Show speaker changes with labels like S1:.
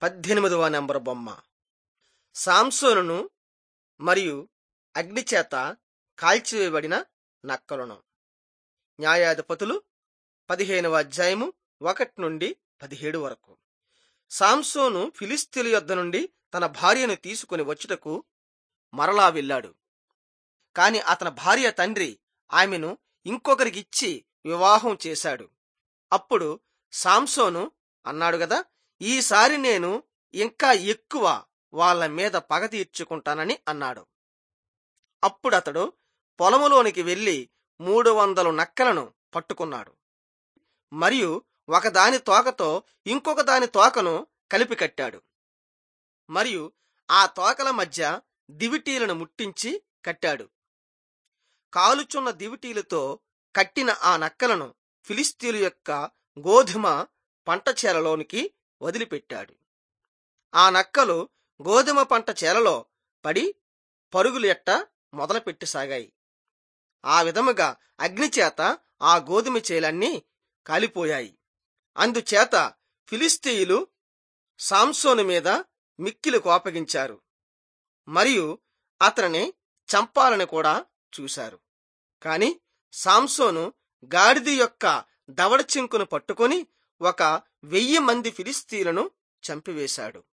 S1: పద్దెనిమిదవ నెంబర్ బొమ్మ సాంసోనును మరియు అగ్నిచేత కాల్చివేయబడిన నక్కలను న్యాయాధిపతులు పదిహేనవ అధ్యాయము ఒకటి నుండి పదిహేడు వరకు సాంసోను ఫిలిస్తీన్ల యొద్ద నుండి తన భార్యను తీసుకుని వచ్చుటకు మరలా వెళ్ళాడు కాని అతని భార్య తండ్రి ఆమెను ఇంకొకరికిచ్చి వివాహం చేశాడు అప్పుడు సాంసోను అన్నాడు గదా ఈసారి నేను ఇంకా ఎక్కువ వాళ్ళ మీద పగ తీర్చుకుంటానని అన్నాడు అప్పుడతడు పొలములోనికి వెళ్లి మూడు వందలు నక్కలను పట్టుకున్నాడు మరియు ఒకదాని తోకతో ఇంకొక దాని తోకను కలిపి కట్టాడు మరియు ఆ తోకల మధ్య దివిటీలను ముట్టించి కట్టాడు కాలుచున్న దివిటీలతో కట్టిన ఆ నక్కలను ఫిలిస్తీన్ల యొక్క గోధుమ పంట చేలలోనికి వదిలిపెట్టాడు ఆ నక్కలు గోధుమ పంట చేలలో పడి పరుగులు ఎట్ట మొదలుపెట్టసాగాయి ఆ విధముగా అగ్నిచేత ఆ గోధుమ చేలన్నీ కాలిపోయాయి అందుచేత ఫిలిస్తీయులు సాంసోను మీద మిక్కిలి కోపగించారు మరియు అతనిని చంపాలని కూడా చూశారు కాని సాంసోను గాడిద యొక్క దవడ చింకును పట్టుకొని ఒక వెయ్యి మంది ఫిలిస్తీయులను చంపివేశాడు